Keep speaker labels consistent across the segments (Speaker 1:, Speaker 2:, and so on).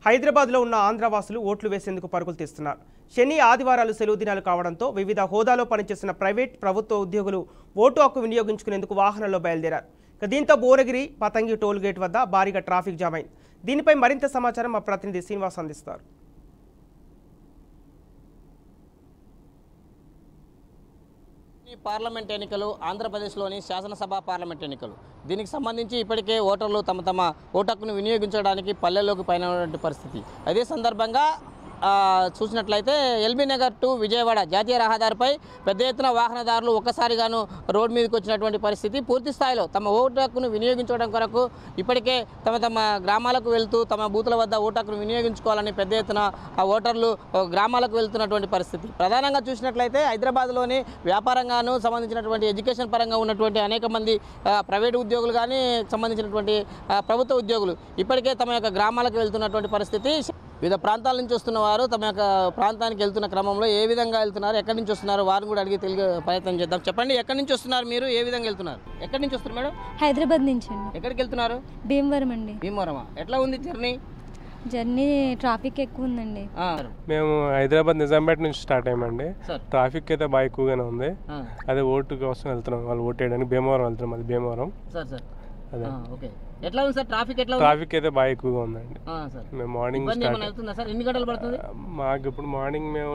Speaker 1: హైదరాబాద్లో ఉన్న ఆంధ్రవాసులు ఓట్లు వేసేందుకు పరుగులు తీస్తున్నారు శని ఆదివారాలు సెలవు దినాలు కావడంతో వివిధ హోదాలో పనిచేస్తున్న ప్రైవేట్ ప్రభుత్వ ఉద్యోగులు ఓటు హక్కు వినియోగించుకునేందుకు వాహనాల్లో బయలుదేరారు ఇక దీంతో భువనగిరి పతంగి టోల్ గేట్ వద్ద భారీగా ట్రాఫిక్ జామ్ అయింది దీనిపై మరింత సమాచారం మా ప్రతినిధి శ్రీనివాస్ అందిస్తారు
Speaker 2: ఈ పార్లమెంట్ ఎన్నికలు ఆంధ్రప్రదేశ్లోని శాసనసభ పార్లమెంట్ ఎన్నికలు దీనికి సంబంధించి ఇప్పటికే ఓటర్లు తమ తమ ఓటు హక్కును వినియోగించడానికి పల్లెల్లోకి పైనటువంటి పరిస్థితి అదే సందర్భంగా ఆ, చూసినట్లయితే ఎల్బీ నగర్ టు విజయవాడ జాతీయ రహదారిపై పెద్ద ఎత్తున వాహనదారులు ఒక్కసారిగాను రోడ్ మీదకి వచ్చినటువంటి పరిస్థితి పూర్తి స్థాయిలో తమ ఓటు హక్కును వినియోగించడం కొరకు ఇప్పటికే తమ తమ గ్రామాలకు వెళ్తూ తమ బూతుల వద్ద ఓటు హక్కును వినియోగించుకోవాలని పెద్ద ఎత్తున ఆ ఓటర్లు ఆ, గ్రామాలకు వెళ్తున్నటువంటి పరిస్థితి ప్రధానంగా చూసినట్లయితే హైదరాబాద్లోని వ్యాపారంగాను సంబంధించినటువంటి ఎడ్యుకేషన్ పరంగా ఉన్నటువంటి అనేక మంది ఆ, ప్రైవేట్ ఉద్యోగులు కానీ సంబంధించినటువంటి ఆ, ప్రభుత్వ ఉద్యోగులు ఇప్పటికే తమ యొక్క గ్రామాలకు వెళ్తున్నటువంటి పరిస్థితి వివిధ ప్రాంతాల నుంచి వస్తున్న వారు తమ యొక్క ప్రాంతానికి వెళ్తున్న క్రమంలో ఏ విధంగా వెళ్తున్నారు ఎక్కడి నుంచి వస్తున్నారు వారిని కూడా అడిగి తెలియ ప్రయత్నం చేద్దాం చెప్పండి ఎక్కడి నుంచి వస్తున్నారు మీరు ఏ విధంగా వెళ్తున్నారు ఎక్కడి నుంచి వస్తున్నారు మేడం
Speaker 3: హైదరాబాద్ నుంచి అండి
Speaker 2: ఎక్కడికి వెళ్తున్నారు
Speaker 3: భీమవరం అండి
Speaker 2: భీమవరమా ఎట్లా ఉంది జర్నీ
Speaker 3: జర్నీ ట్రాఫిక్ ఎక్కువ ఉందండి
Speaker 2: ఆ,
Speaker 4: మేము హైదరాబాద్ నిజాంపేట నుంచి స్టార్ట్ అయ్యామండి
Speaker 2: సార్
Speaker 4: ట్రాఫిక్ అయితే బాగా ఎక్కువగానే ఉంది
Speaker 2: ఆ,
Speaker 4: అదే ఓటు కోసం వెళ్తున్నాం వాళ్ళు ఓటు వేయడానికి భీమవరం వెళ్తున్నాం అది భీమవరం
Speaker 2: సార్ సార్
Speaker 4: అదే
Speaker 2: ఆ, ఓకే ఎట్లా ఉంది సార్ ట్రాఫిక్ ఎట్లా ఉంది
Speaker 4: ట్రాఫిక్ అయితే బాగా ఎక్కువగా ఉందండి
Speaker 2: ఆ, సార్
Speaker 4: మేము మార్నింగ్
Speaker 2: ఇబ్బంది
Speaker 4: స్టార్ట్
Speaker 2: ఏమైనా అవుతుందా సార్ ఎన్ని గంటలు పడుతుంది
Speaker 4: మాకు ఇప్పుడు మార్నింగ్ మేము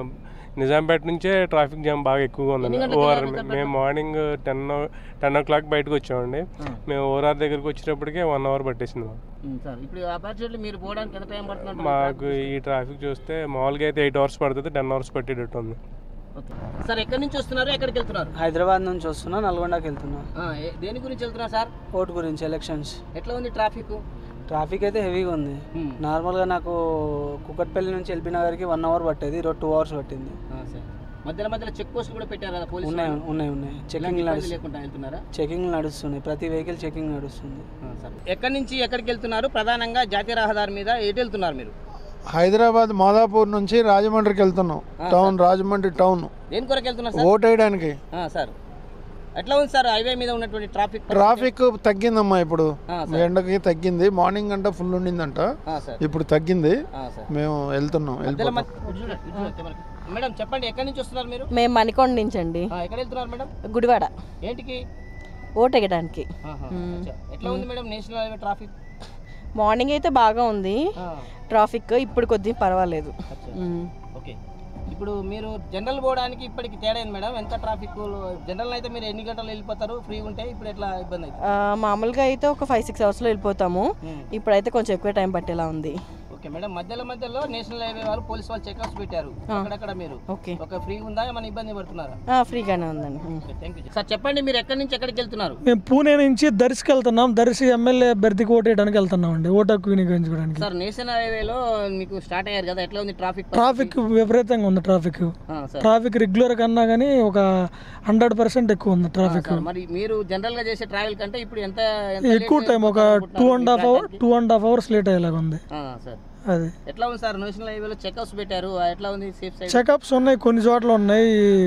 Speaker 4: నిజాంపేట నుంచే ట్రాఫిక్ జామ్ బాగా ఎక్కువగా
Speaker 2: ఎన్ని
Speaker 4: ఉందండి
Speaker 2: గంటలకు
Speaker 4: ఓఆర్
Speaker 2: వెళ్ళాలి నిజాంపేట?
Speaker 4: మేము morning ten ten o'clock బయటకు వచ్చామండి
Speaker 2: ఆ.
Speaker 4: మేము ఓఆర్ దగ్గరికి వచ్చేటప్పటికే వన్ అవర్ పట్టేసింది మాకు
Speaker 2: ఉమ్, సార్ ఇప్పుడు అపార్చునిటీ మీరు పోవడానికి ఎంత టైం పడుతుంది
Speaker 4: మాకు ఈ ట్రాఫిక్ చూస్తే మామూలుగా అయితే ఎయిట్ అవర్స్ పడుతుంది టెన్ అవర్స్ పట్టేటట్టు ఉంది
Speaker 2: ఓకే సార్ ఎక్కడి నుంచి వస్తున్నారు ఎక్కడికి వెళ్తున్నారు
Speaker 5: హైదరాబాద్ నుంచి వస్తున్నా నల్గొండకి వెళ్తున్నా
Speaker 2: ఆ, ఏ- దేని గురించి వెళ్తున్నారు సార్
Speaker 5: ఓటు గురించి ఎలక్షన్స్
Speaker 2: ఎట్లా ఉంది ట్రాఫిక్
Speaker 5: ట్రాఫిక్ అయితే హెవీగా ఉంది
Speaker 2: ఉమ్,
Speaker 5: నార్మల్గా నాకు కుక్కట్పల్లి నుంచి ఎల్బీ నగర్కి వన్ అవర్ పట్టేది ఈరోజు టూ అవర్స్ పట్టింది
Speaker 2: ఆ, సార్ మధ్యలో మధ్యలో చెక్ పోస్ట్ కూడా పెట్టారు కదా పోలీసు
Speaker 5: ఉన్నాయి
Speaker 2: వాళ్ళు?
Speaker 5: ఉన్నాయి ఉన్నాయి
Speaker 2: ఎలాంటి
Speaker 5: చెకింగ్
Speaker 2: ఇబ్బంది
Speaker 5: నడుస్తుంది
Speaker 2: లేకుండా వెళ్తున్నారా
Speaker 5: చెకింగ్ నడుస్తున్నాయి ప్రతి వెహికల్ చెకింగ్ నడుస్తుంది
Speaker 2: ఆ, సార్ ఎక్కడి నుంచి ఎక్కడికి వెళ్తున్నారు ప్రధానంగా జాతీయ రహదారి మీద ఎటు వెళ్తున్నారు మీరు
Speaker 6: హైదరాబాద్ మాదాపూర్ నుంచి రాజమండ్రికి వెళ్తున్నాం టౌన్ రాజమండ్రి టౌన్
Speaker 2: దేని కొరకు వెళ్తున్నారు సార్
Speaker 6: ఓట్ వేయడానికి
Speaker 2: ఆ, సార్ ఎట్లా ఉంది సార్ హైవే మీద ఉన్నటువంటి ట్రాఫిక్
Speaker 6: ట్రాఫిక్ తగ్గిందమ్మా ఇప్పుడు
Speaker 2: ఆ, సార్
Speaker 6: ఎండకి తగ్గింది మార్నింగ్ అంట ఫుల్ ఉండిందంట
Speaker 2: ఆ, సార్
Speaker 6: ఇప్పుడు తగ్గింది
Speaker 2: ఆ, సార్
Speaker 6: మేము వెళ్తున్నాం
Speaker 2: మధ్యలో
Speaker 6: వెళ్ళిపోతాం
Speaker 2: మధ్య- ఇటు చూడండి, ఇటు చూడండి కెమెరాకి. మేడం చెప్పండి ఎక్కడి నుంచి వస్తున్నారు మీరు
Speaker 7: మేము మణికొండ నుంచి అండి
Speaker 2: ఆ, ఎక్కడ వెళ్తున్నారు మేడం
Speaker 7: గుడివాడ
Speaker 2: ఏంటికి
Speaker 7: ఓటు ఎగడానికి
Speaker 2: ఆహా, అచ్చా. ఎట్లా ఉంది madam national highway traffic
Speaker 7: morning అయితే బాగా ఉంది
Speaker 2: ఆ,
Speaker 7: ట్రాఫిక్ ఇప్పుడు కొద్దిగా పర్వాలేదు
Speaker 2: అచ్చా.
Speaker 7: మ్మ్.
Speaker 2: ఓకే ఇప్పుడు మీరు జనరల్ పోవడానికి ఇప్పటికి తేడా ఏంది మేడం ఎంత ట్రాఫిక్ జనరల్ అయితే మీరు ఎన్ని గంటలు వెళ్ళిపోతారు ఫ్రీ ఉంటే ఇప్పుడు ఎట్లా ఇబ్బంది అవుతుంది
Speaker 7: ఆ, మామూలుగా అయితే ఒక ఫైవ్ సిక్స్ అవర్స్లో వెళ్ళిపోతాము
Speaker 2: మ్మ్.
Speaker 7: ఇప్పుడైతే కొంచెం ఎక్కువ టైం పట్టేలా ఉంది
Speaker 2: ఓకే మేడం మధ్యలో మధ్యలో నేషనల్ హైవే వాళ్ళు పోలీస్ వాళ్ళు చెక్అప్స్ పెట్టారు అక్కడక్కడ మీరు
Speaker 7: ఓకే
Speaker 2: ఒక ఫ్రీ ఉందా ఏమైనా ఇబ్బంది పడుతున్నారా
Speaker 7: ఆ, ఫ్రీగానే ఉందండి మ్మ్.
Speaker 2: థ్యాంక్ యూ సార్ చెప్పండి మీరు ఎక్కడి నుంచి ఎక్కడికి వెళ్తున్నారు
Speaker 8: మేము పూణే నుంచి దర్శికి వెళ్తున్నాం దర్శి ఎమ్మెల్యే అభ్యర్థికి ఓటు వేయడానికి వెళ్తున్నాం అండి ఓటు హక్కు వినియోగించుకోవడానికి
Speaker 2: సార్ నేషనల్ హైవేలో మీకు స్టార్ట్ అయ్యారు కదా ఎట్లా ఉంది ట్రాఫిక్
Speaker 8: ట్రాఫిక్ విపరీతంగా ఉంది ట్రాఫిక్
Speaker 2: ఆ, సార్
Speaker 8: ట్రాఫిక్ రెగ్యులర్ కన్నా కానీ ఒక హండ్రెడ్ పర్సెంట్ ఎక్కువ ఉంది ట్రాఫిక్
Speaker 2: సార్, మరి మీరు జనరల్ గా చేసే ట్రావెల్ కంటే ఇప్పుడు ఎంత ఎంత
Speaker 8: ఎక్కువ
Speaker 2: late
Speaker 8: టైం ఒక
Speaker 2: అయిపోతుంది
Speaker 8: టూ అండ్ హాఫ్ అవర్
Speaker 2: అనుకుంటున్నారు
Speaker 8: two and half hours late అయ్యేలాగా ఉంది
Speaker 2: ఆ, సార్
Speaker 8: అది
Speaker 2: ఎట్లా ఉంది సార్ నేషనల్ హైవేలో చెక్అప్స్ పెట్టారు ఆ, ఎట్లా ఉంది సేఫ్ సైడ్
Speaker 8: చెకప్స్ ఉన్నాయి కొన్ని చోట్ల ఉన్నాయి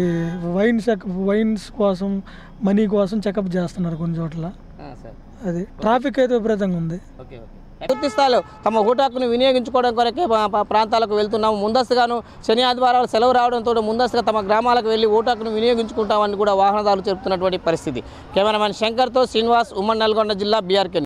Speaker 8: వైన్ చెక్ వైన్స్ కోసం మనీ కోసం చెకప్ చేస్తున్నారు కొన్ని చోట్ల
Speaker 2: సార్
Speaker 8: అది ట్రాఫిక్ అయితే విపరీతంగా ఉంది
Speaker 2: ఓకే ఓకే పూర్తి స్థాయిలో తమ ఓటు హక్కును వినియోగించుకోవడం కొరకే మా- మా ప్రాంతాలకు వెళ్తున్నాము ముందస్తుగాను శని ఆదివారాలు సెలవు రావడంతో ముందస్తుగా తమ గ్రామాలకు వెళ్ళి ఓటు హక్కును వినియోగించుకుంటామని కూడా వాహనదారులు చెబుతున్నటువంటి పరిస్థితి కెమెరామెన్ శంకర్తో శ్రీనివాస్ ఉమ్మడి నల్గొండ జిల్లా బీఆర్కే